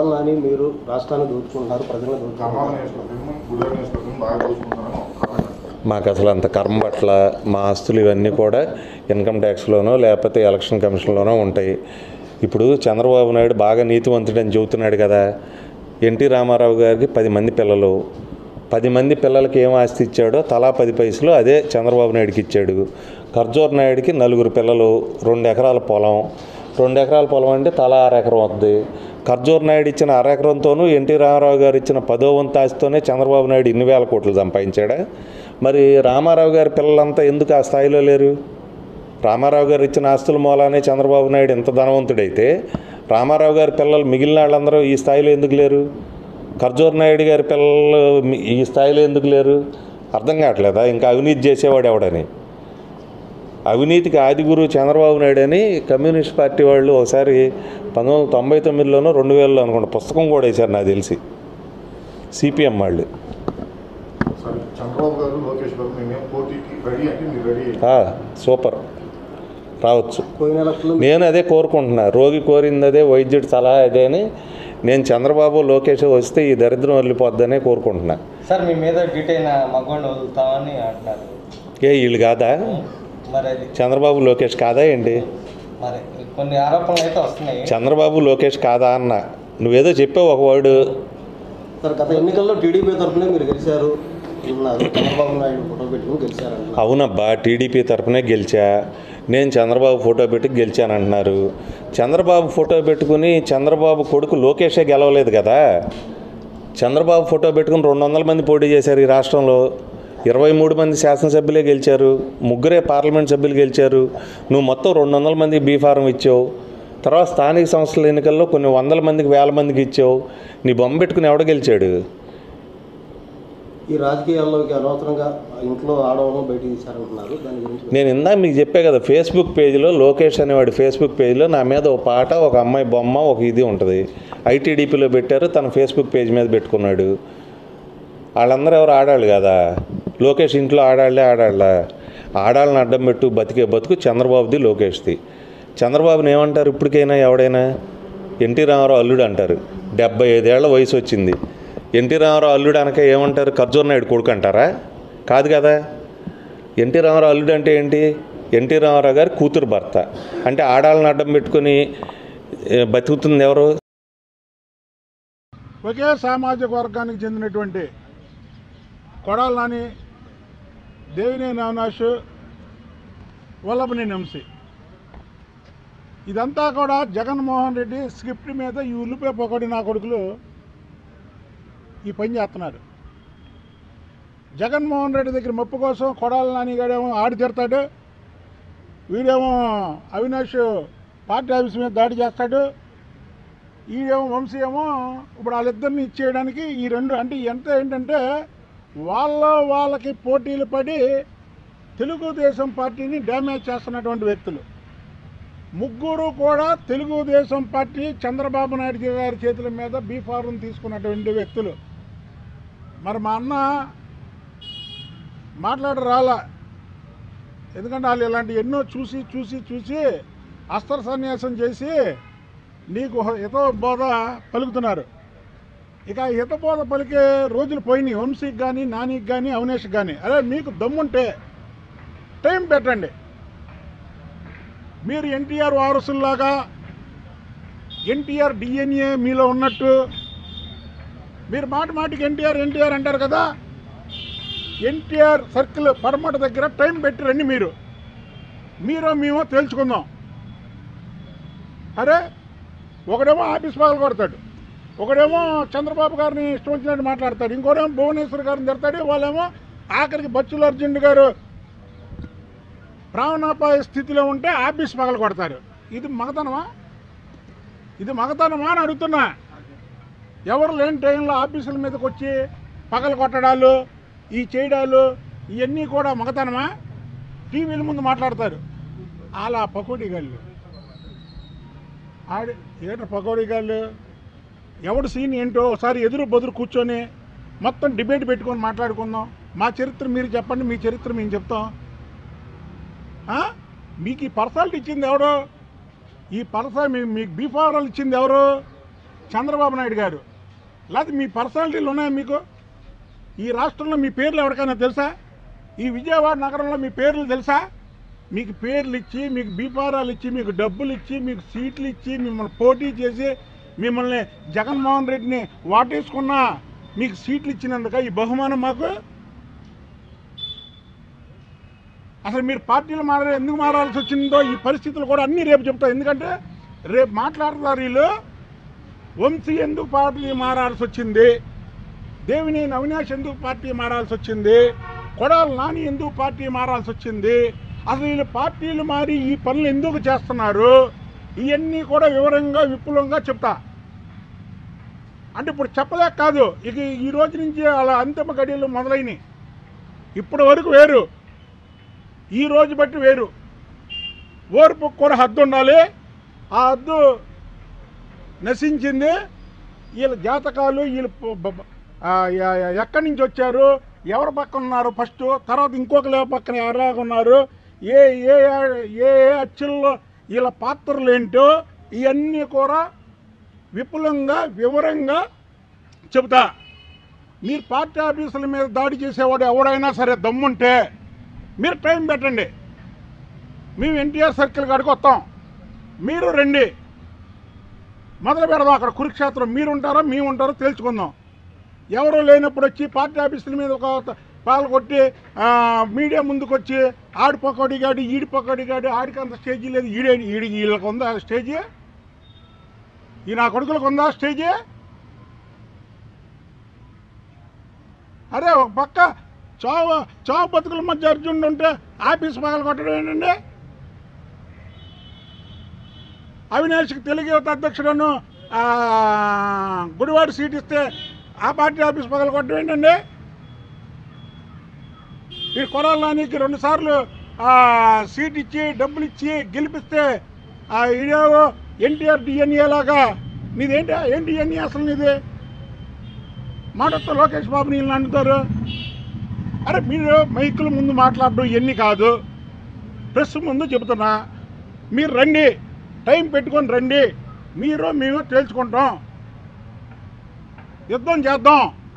కొడాలి నాని మీరు రాష్ట్రాన్ని దోచుకుంటున్నారు ప్రజలను ఖమ్మాల దోచుకుంటున్నారు నియోజకవర్గం గుడివాడ నియోజకవర్గం బాగా చూసుకుంటారని ఒక కామెంట్ అంటారు. మాకు అసలు అంత కర్మ పట్ల మా ఆస్తులు ఇవన్నీ కూడా ఇన్కమ్ ట్యాక్స్లోనో లేకపోతే ఎలక్షన్ కమిషన్లోనో ఉంటాయి ఇప్పుడు చంద్రబాబు నాయుడు బాగా నీతివంతుడని చెబుతున్నాడు కదా ఎన్టీ రామారావు గారికి పది మంది పిల్లలు పది మంది పిల్లలకి ఏం ఆస్తి ఇచ్చాడో తలా పది పైసలు అదే చంద్రబాబు నాయుడుకి ఇచ్చాడు ఖర్జూర్ నాయుడికి నలుగురు పిల్లలు రెండు ఎకరాల పొలం రెండు ఎకరాల పొలం అంటే తలా అర ఎకరం వస్తుంది ఖర్జూర్ నాయుడు ఇచ్చిన అర ఎకరంతోనూ ఎన్టీ రామారావు గారు ఇచ్చిన పదో వంతు ఆస్తితోనే చంద్రబాబు నాయుడు ఇన్ని వేల కోట్లు సంపాదించాడా మరి రామారావు గారి పిల్లలంతా ఎందుకు ఆ స్థాయిలో లేరు రామారావు గారు ఇచ్చిన ఆస్తుల మూలానే చంద్రబాబు నాయుడు ఎంత ధనవంతుడైతే రామారావు గారి పిల్లలు మిగిలిన వాళ్ళందరూ ఈ స్థాయిలో ఎందుకు లేరు ఖర్జూర్ నాయుడు గారి పిల్లలు మీ- ఈ స్థాయిలో ఎందుకు లేరు అర్థం కావట్లేదా ఇంకా అవినీతి చేసేవాడు ఎవడని అవినీతికి ఆది గురువు చంద్రబాబు నాయుడు అని కమ్యూనిస్ట్ పార్టీ వాళ్ళు ఒకసారి పంతొమ్మిది వందల తొంభై తొమ్మిదిలోనో రెండు వేలలో అనుకుంటా పుస్తకం కూడా వేశారు నాకు తెలిసి సిపిఎం వాళ్ళు సరే చంద్రబాబు గారు లోకేష్ గారు మేమేం పోటీకి రెడీ అంటే మీరు రెడీ ఆ, సూపర్ రావచ్చు పోయిన ఎలక్షన్లో నేను అదే కోరుకుంటున్నా రోగి కోరింది అదే వైద్యుడి సలహా అదే అని నేను చంద్రబాబు లోకేష్ వస్తే ఈ దరిద్రం వెళ్ళిపోద్దనే కోరుకుంటున్నా సార్ మీ మీద డీటెయిన్ మగ్గోండి వదులుతామని అంటున్నారు ఏ వీళ్ళు కాదా మరి అది చంద్రబాబు లోకేష్ కాదా ఏంటి మరి కొన్ని ఆరోపణలు అయితే వస్తున్నాయి చంద్రబాబు లోకేష్ కాదా అన్న నువ్వేదో చెప్పావు ఒక వర్డు సార్ గత ఎన్నికల్లో టీడీపీ తరఫునే మీరు గెలిచారు అన్నారు చంద్రబాబు నాయుడు ఫోటో పెట్టుకుని గెలిచారంటున్నారు అవునబ్బా టీడీపీ తరపునే గెలిచా నేను చంద్రబాబు ఫోటో పెట్టి గెలిచానంటున్నారు చంద్రబాబు ఫోటో పెట్టుకుని చంద్రబాబు కొడుకు లోకేషే గెలవలేదు కదా చంద్రబాబు ఫోటో పెట్టుకుని రెండు వందల మంది పోటీ చేశారు ఈ రాష్ట్రంలో ఇరవై మూడు మంది శాసనసభ్యులే గెలిచారు ముగ్గురే పార్లమెంట్ సభ్యులు గెలిచారు నువ్వు మొత్తం రెండు వందల మందికి బీ ఫారం ఇచ్చావు తర్వాత స్థానిక సంస్థల ఎన్నికల్లో కొన్ని వందల మందికి వేల మందికి ఇచ్చావు నీ బొమ్మ పెట్టుకుని ఎవడ గెలిచాడు ఈ రాజకీయాల్లోకి అనవసరంగా ఇంట్లో ఆడవాళ్ళను బయట తీశారంటున్నారు దాని గురించి నేను ఇందాక మీకు చెప్పే కదా ఫేస్బుక్ పేజీలో లోకేష్ అనేవాడి ఫేస్బుక్ పేజీలో నా మీద ఒక పాట ఒక అమ్మాయి బొమ్మ ఒక ఇది ఉంటుంది ఐటీడీపీలో పెట్టారు తన ఫేస్బుక్ పేజ్ మీద పెట్టుకున్నాడు వాళ్ళందరూ ఎవరు ఆడాళ్ళు కదా లోకేష్ ఇంట్లో ఆడాళ్ళే ఆడాళ్ళ ఆడాళ్ళని అడ్డం పెట్టు బతికే బతుకు చంద్రబాబుది లోకేష్ది చంద్రబాబుని ఏమంటారు ఇప్పటికైనా ఎవడైనా ఎన్టీ రామారావు అల్లుడు అంటారు డెబ్బై ఐదేళ్ల వయసు వచ్చింది ఎన్టీ రామారావు అల్లుడు అనక ఏమంటారు ఖర్జూర్ నాయుడు కొడుకు అంటారా కాదు కదా ఎన్టీ రామారావు అల్లుడు అంటే ఏంటి ఎన్టీ రామారావు గారి కూతురు భర్త అంటే ఆడాళ్ళని అడ్డం పెట్టుకొని ఏ, బతుకుతుంది ఎవరు ఒకే సామాజిక వర్గానికి చెందినటువంటి కొడాల నాని దేవినేని అవినాష్ వల్లభనేని వంశీ ఇదంతా కూడా జగన్మోహన్ రెడ్డి స్క్రిప్ట్ మీద ఈ ఉల్లిపే పొగడి నా కొడుకులు ఈ పని చేస్తున్నారు జగన్మోహన్ రెడ్డి దగ్గర మొప్పు కోసం కొడాల నాని గాడేమో ఆడి తిడతాడు వీడేమో అవినాష్ పార్టీ ఆఫీస్ మీద దాడి చేస్తాడు ఈడేమో వంశీ ఏమో ఇప్పుడు వాళ్ళిద్దరిని ఇచ్చేయడానికి ఈ రెండు అంటే ఎంత ఏంటంటే వాళ్ళ వాళ్ళకి పోటీలు పడి తెలుగుదేశం పార్టీని డ్యామేజ్ చేస్తున్నటువంటి వ్యక్తులు ముగ్గురు కూడా తెలుగుదేశం పార్టీ చంద్రబాబు నాయుడు గారి చేతుల మీద బీ ఫారం తీసుకున్నటువంటి వ్యక్తులు మరి మా అన్న మాట్లాడ రాలా ఎందుకంటే వాళ్ళు ఇలాంటి ఎన్నో చూసి చూసి చూసి అస్త్ర సన్యాసం చేసి నీకు హిత బోధ పలుకుతున్నారు ఇక హిత బోధ పలికే రోజులు పోయినాయి వంశీకి కానీ నానికి కానీ అవినేష్కి కానీ అదే మీకు దమ్ముంటే టైం పెట్టండి మీరు ఎన్టీఆర్ వారసుల్లాగా ఎన్టీఆర్ డిఎన్ఏ మీలో ఉన్నట్టు మీరు మాట మాటికి ఎన్టీఆర్ ఎన్టీఆర్ అంటారు కదా ఎన్టీఆర్ సర్కిల్ పడమట దగ్గర టైం పెట్టి రండి మీరు మీరో మేమో తేల్చుకుందాం అరే ఒకడేమో ఆఫీస్ పగలు కొడతాడు ఒకడేమో చంద్రబాబు గారిని ఇష్టం వచ్చినట్టు మాట్లాడతాడు ఇంకోడేమో భువనేశ్వర్ గారిని తిడతాడు వాళ్ళేమో ఆఖరికి బచ్చుల అర్జున్ గారు ప్రాణాపాయ స్థితిలో ఉంటే ఆఫీస్ పగలు కొడతారు ఇది మగతనమా ఇది మగతనమా అని అడుగుతున్నా ఎవరు లేని టైంలో ఆఫీసుల మీదకి వచ్చి పగలు కొట్టడాలు ఈ చేయడాలు ఇవన్నీ కూడా మగతనమా టీవీల ముందు మాట్లాడతారు అలా పకోడీ గాళ్ళు ఆడి ఏంటో పకోడీ గాళ్ళు ఎవడు సీన్ ఏంటో ఒకసారి ఎదురు బదురు కూర్చొని మొత్తం డిబేట్ పెట్టుకొని మాట్లాడుకుందాం మా చరిత్ర మీరు చెప్పండి మీ చరిత్ర మేము చెప్తాం ఆ? మీకు ఈ పర్సనాలిటీ ఇచ్చింది ఎవరు ఈ పర్స మీ- మీకు బీఫారాలు ఇచ్చింది ఎవరు చంద్రబాబు నాయుడు గారు లేకపోతే మీ పర్సనాలిటీలు ఉన్నాయా మీకు ఈ రాష్ట్రంలో మీ పేర్లు ఎవరికైనా తెలుసా ఈ విజయవాడ నగరంలో మీ పేర్లు తెలుసా మీకు పేర్లు ఇచ్చి మీకు బీఫారాలు ఇచ్చి మీకు డబ్బులు ఇచ్చి మీకు సీట్లు ఇచ్చి మిమ్మల్ని పోటీ చేసి మిమ్మల్ని జగన్మోహన్ రెడ్డిని వాటేసుకున్న మీకు సీట్లు ఇచ్చినందుక ఈ బహుమానం మాకు అసలు మీరు పార్టీలు మార ఎందుకు మారాల్సి వచ్చిందో ఈ పరిస్థితులు కూడా అన్నీ రేపు చెప్తా ఎందుకంటే రేపు మాట్లాడుతున్నారు వీళ్ళు వంశీ ఎందుకు పార్టీ మారాల్సి వచ్చింది దేవినేని అవినాష్ ఎందుకు పార్టీ మారాల్సి వచ్చింది కొడాల నాని ఎందుకు పార్టీ మారాల్సి వచ్చింది అసలు వీళ్ళు పార్టీలు మారి ఈ పనులు ఎందుకు చేస్తున్నారు ఇవన్నీ కూడా వివరంగా విపులంగా చెప్తా అంటే ఇప్పుడు చెప్పలేక కాదు ఇక ఈ రోజు నుంచి అలా అంతిమ గడియలు మొదలైనవి ఇప్పటి వరకు వేరు ఈ రోజు బట్టి వేరు ఓర్పుకు కూడా హద్దు ఉండాలి ఆ హద్దు నశించింది వీళ్ళ జాతకాలు వీళ్ళు ప- బ- బ- ఆ, ఎ- ఎ- ఎక్కడి నుంచి వచ్చారు ఎవరి పక్కన ఉన్నారు ఫస్ట్ తర్వాత ఇంకొకరి పక్కన ఎవరాగా ఉన్నారు ఏ ఏ ఏ ఏ అచ్చుల్లో వీళ్ళ పాత్రలు ఏంటో ఇవన్నీ కూడా విపులంగా వివరంగా చెబుతా మీరు పార్టీ ఆఫీసుల మీద దాడి చేసేవాడు ఎవడైనా సరే దమ్ముంటే మీరు టైం పెట్టండి మేము ఎన్టీఆర్ సర్కిల్ కాడికి వస్తాం మీరు రండి మొదలు పెడదాం అక్కడ కురుక్షేత్రం మీరు ఉంటారో మేము ఉంటారో తేల్చుకుందాం ఎవరు లేనప్పుడు వచ్చి పార్టీ ఆఫీసుల మీద ఒక పాలు కొట్టి ఆ, మీడియా ముందుకు వచ్చి ఆడి పకోడి గాడు ఈడి పకోడి గాడు ఆడికి అంత స్టేజీ లేదు ఈడే ఈడి వీళ్ళకి ఉందా స్టేజీ ఈ నా కొడుకులకు ఉందా స్టేజీ అరే ఒక పక్క చావు చావు బతుకుల మధ్య అర్జునుడు ఉంటే ఆఫీస్ పగలు కొట్టడం ఏంటండి అవినాష్కి తెలుగు యువత అధ్యక్షుడను ఆ, గుడివాడ సీట్ ఇస్తే ఆ పార్టీ ఆఫీస్ పగలు కొట్టడం ఏంటండి ఈ కొరాల నానికి రెండు సార్లు సీట్ ఇచ్చి డబ్బులు ఇచ్చి గెలిపిస్తే ఆ ఇదేవో ఎన్టీఆర్ డిఎన్ఏ లాగా నీదేంటి ఏంటి డిఎన్ఏ అసలు నీది మాటతో లోకేష్ బాబు నీళ్ళు అంటుతారు అరే మీరు మైకుల ముందు మాట్లాడడం ఇవన్నీ కాదు ప్రెస్ ముందు చెబుతున్నా మీరు రండి టైం పెట్టుకొని రండి మీరు మేము తేల్చుకుంటాం యుద్ధం చేద్దాం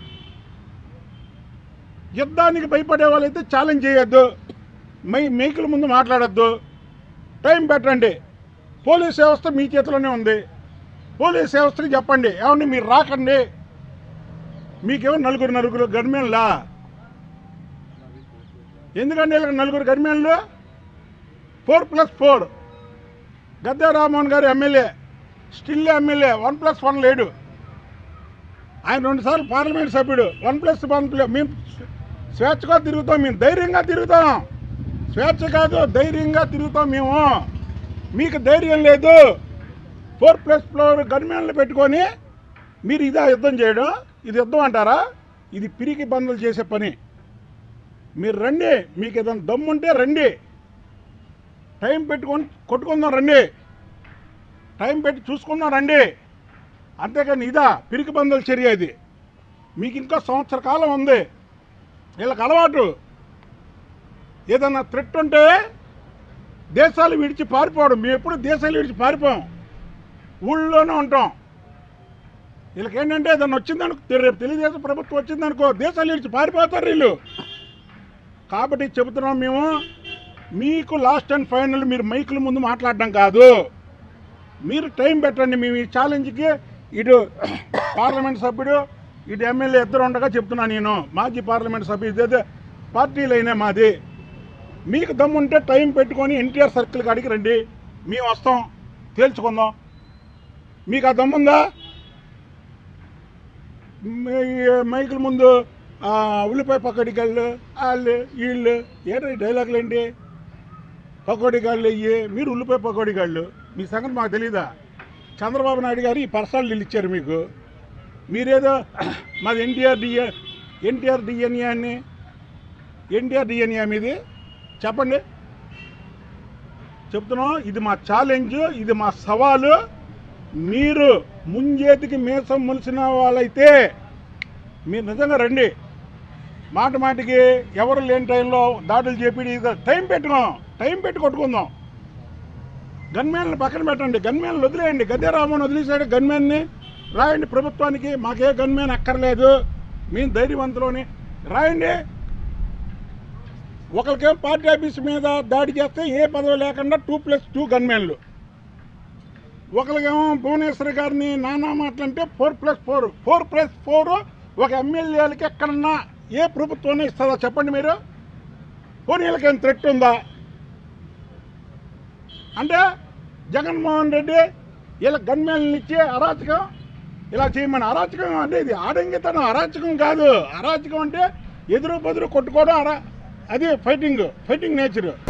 యుద్ధానికి భయపడే వాళ్ళైతే ఛాలెంజ్ చేయొద్దు మై మైకుల ముందు మాట్లాడొద్దు టైం పెట్టండి పోలీస్ వ్యవస్థ మీ చేతిలోనే ఉంది పోలీస్ వ్యవస్థకి చెప్పండి ఏమండి మీరు రాకండి మీకేమో నలుగురు నలుగురు గర్మేన్లా ఎందుకండి వీళ్ళకి నలుగురు గర్మేన్లు four plus four Gadde Rammohan గారు MLA still MLA one plus one లేడు ఆయన రెండుసార్లు పార్లమెంట్ సభ్యుడు వన్ ప్లస్ వన్ ప్లస్ మేము స్వేచ్ఛగా తిరుగుతాం మేము ధైర్యంగా తిరుగుతాం స్వేచ్ఛ కాదు ధైర్యంగా తిరుగుతాం మేము మీకు ధైర్యం లేదు ఫోర్ ప్లస్ ఫ్లోర్ గన్మెన్లు పెట్టుకొని మీరు ఇదా యుద్ధం చేయడం ఇది యుద్ధం అంటారా ఇది పిరికి బందులు చేసే పని మీరు రండి మీకు ఏదైనా దమ్ముంటే రండి టైం పెట్టుకొని కొట్టుకుందాం రండి టైం పెట్టి చూసుకుందాం రండి అంతేకాని ఇదా పిరికి బందుల చర్య ఇది మీకు ఇంకా సంవత్సర కాలం ఉంది వీళ్ళకి అలవాటు ఏదన్నా థ్రెట్ ఉంటే దేశాలు విడిచి పారిపోవడం మేము ఎప్పుడు దేశాలు విడిచి పారిపోం ఊళ్ళోనే ఉంటాం వీళ్ళకి ఏంటంటే ఏదన్నా వచ్చిందనుకో రేపు తెలుగుదేశం ప్రభుత్వం వచ్చిందనుకో దేశాలు విడిచి పారిపోతారు వీళ్ళు కాబట్టి చెబుతున్నాం మేము మీకు లాస్ట్ అండ్ ఫైనల్ మీరు మైకుల ముందు మాట్లాడడం కాదు మీరు టైం పెట్టండి మేము ఈ ఛాలెంజ్కి ఇటు పార్లమెంట్ సభ్యుడు ఇటు ఎమ్మెల్యే ఇద్దరు ఉండగా చెప్తున్నా నేను మాజీ పార్లమెంట్ సభ్యుడు ఇదే పార్టీలైనా మాది మీకు దమ్ముంటే టైం పెట్టుకొని ఎన్టీఆర్ సర్కిల్ కాడికి రండి మేము వస్తాం తేల్చుకుందాం మీకు ఆ దమ్ముందా మీ- మైకుల ముందు ఆ, ఉల్లిపాయ పకోడీ గాళ్ళు వాళ్ళు వీళ్ళు ఏంటి డైలాగులు ఏంటి పకోడీ గాళ్ళు అయ్యి మీరు ఉల్లిపాయ పకోడీ గాళ్ళు మీ సంగతి మాకు తెలీదా చంద్రబాబు నాయుడు గారు ఈ పర్సనల్ ఇచ్చారు మీకు మీరేదో మాది ఎన్టీఆర్ డిఎ ఎన్టీఆర్ డిఎన్ఏ అని ఎన్టీఆర్ డిఎన్ఏ మీది చెప్పండి చెప్తున్నాం ఇది మా ఛాలెంజ్ ఇది మా సవాలు మీరు ముంజేతికి మీసం ములిసిన వాళ్ళైతే మీరు నిజంగా రండి మాట మాటికి ఎవరు లేని టైంలో దాడులు చేపిడి టైం పెట్టుకుందాం టైం పెట్టి కొట్టుకుందాం గన్మ్యాన్లు పక్కన పెట్టండి గన్మ్యాన్లు వదిలేయండి గద్దెరామన్ వదిలేసాడు గన్మ్యాన్ని రాయండి ప్రభుత్వానికి మాకే గన్మెన్ అక్కర్లేదు మేము ధైర్యవంతులని రాయండి ఒకరికేం పార్టీ ఆఫీస్ మీద దాడి చేస్తే ఏ పదవి లేకుండా టూ ప్లస్ టూ గన్మెన్లు ఒకరికేమో భువనేశ్వర్ గారిని నానా మాటలంటే four plus four four plus four ఒక ఎమ్మెల్యేలకి ఎక్కడన్నా ఏ ప్రభుత్వం ఇస్తుందో చెప్పండి మీరు పోనీ వీళ్ళకేం థ్రెట్ ఉందా అంటే జగన్మోహన్ రెడ్డి వీళ్ళ గన్మెన్లు ఇచ్చి అరాచకం ఇలా చేయమని అరాచకం అంటే ఇది ఆడంగితనం అరాచకం కాదు అరాచకం అంటే ఎదురు బదురు కొట్టుకోవడం అరా అది ఫైటింగ్ ఫైటింగ్ నేచర్